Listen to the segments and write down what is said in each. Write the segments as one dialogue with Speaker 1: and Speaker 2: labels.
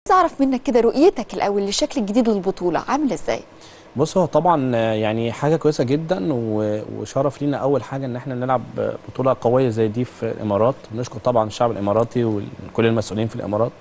Speaker 1: اعرف منك كده رؤيتك الاول للشكل الجديد للبطوله عامله ازاي
Speaker 2: بص هو طبعا آه، يعني حاجه كويسه جدا و- وشرف لينا اول حاجه ان احنا نلعب بطوله قويه زي دي في الامارات بنشكر طبعا الشعب الاماراتي وكل المسؤولين في الامارات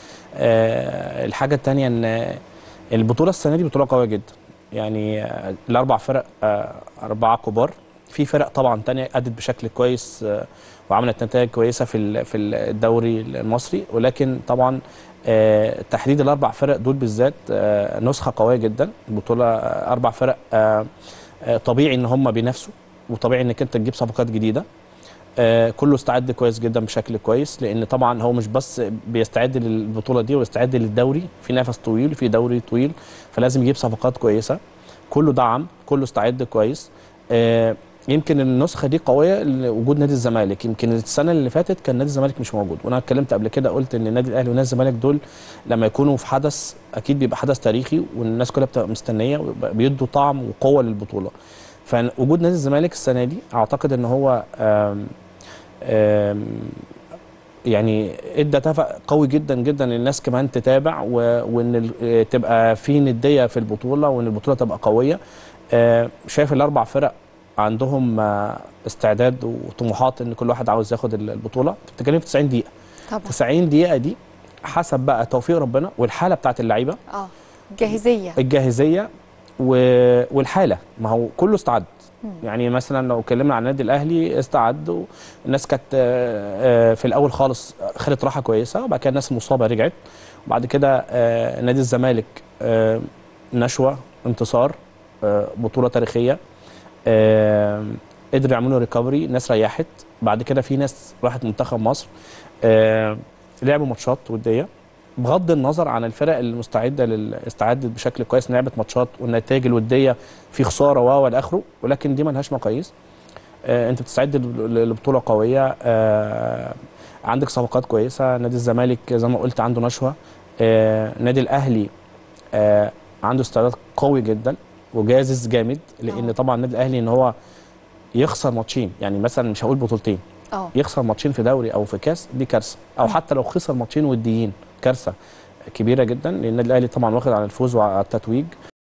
Speaker 2: آه، الحاجه الثانيه ان البطوله السنه دي بطوله قويه جدا يعني آه، الاربع فرق آه، اربعه كبار في فرق طبعا تانية ادت بشكل كويس آه، وعملت نتائج كويسه في ال- في الدوري المصري ولكن طبعا آه، تحديد الاربع فرق دول بالذات آه، نسخه قويه جدا بطوله آه، اربع فرق آه، آه، طبيعي ان هم بينافسوا وطبيعي انك انت تجيب صفقات جديده آه، كله استعد كويس جدا بشكل كويس لان طبعا هو مش بس بيستعد للبطوله دي ويستعد للدوري في نفس طويل في دوري طويل فلازم يجيب صفقات كويسه كله دعم كله استعد كويس آه، يمكن النسخه دي قويه لوجود نادي الزمالك يمكن السنه اللي فاتت كان نادي الزمالك مش موجود وانا اتكلمت قبل كده قلت ان النادي الاهلي ونادي الزمالك دول لما يكونوا في حدث اكيد بيبقى حدث تاريخي والناس كلها بتبقى مستنيه ويبقى بيدوا طعم وقوه للبطوله فوجود نادي الزمالك السنه دي اعتقد ان هو آم آم يعني ادى دفع قوي جدا جدا للناس كمان تتابع و- وان ال- تبقى في نديه في البطوله وان البطوله تبقى قويه آه، شايف الاربع فرق عندهم آه، استعداد وطموحات ان كل واحد عاوز ياخد ال- البطوله بتتكلم في 90 دقيقه
Speaker 1: طبعا
Speaker 2: 90 دقيقه دي حسب بقى توفيق ربنا والحاله بتاعت اللعيبه
Speaker 1: اه جاهزيه
Speaker 2: الجاهزيه و... والحاله ما هو كله استعد يعني مثلا لو اتكلمنا عن النادي الاهلي استعد والناس كانت آه، آه، في الاول خالص خدت راحه كويسه وبعد كده الناس المصابه رجعت وبعد كده آه، نادي الزمالك آه، نشوه انتصار آه، بطوله تاريخيه آه، قدروا يعملوا ريكفري الناس ريحت بعد كده في ناس راحت منتخب مصر آه، لعبوا ماتشات وديه بغض النظر عن الفرق المستعده لل- استعدت بشكل كويس لعبت ماتشات والنتائج الوديه في خساره و والى اخره ولكن دي ملهاش مقاييس آه انت بتستعد ل- لبطوله قويه آه عندك صفقات كويسه نادي الزمالك زي ما قلت عنده نشوه آه نادي الاهلي آه عنده استعداد قوي جدا وجاهز جامد لان
Speaker 1: آه.
Speaker 2: طبعا النادي الاهلي ان هو يخسر ماتشين يعني مثلا مش هقول بطولتين
Speaker 1: اه
Speaker 2: يخسر ماتشين في دوري او في كاس دي كارثه او حتى لو خسر ماتشين وديين كارثه كبيره جدا لان النادي الاهلي طبعا واخد على الفوز وعلى التتويج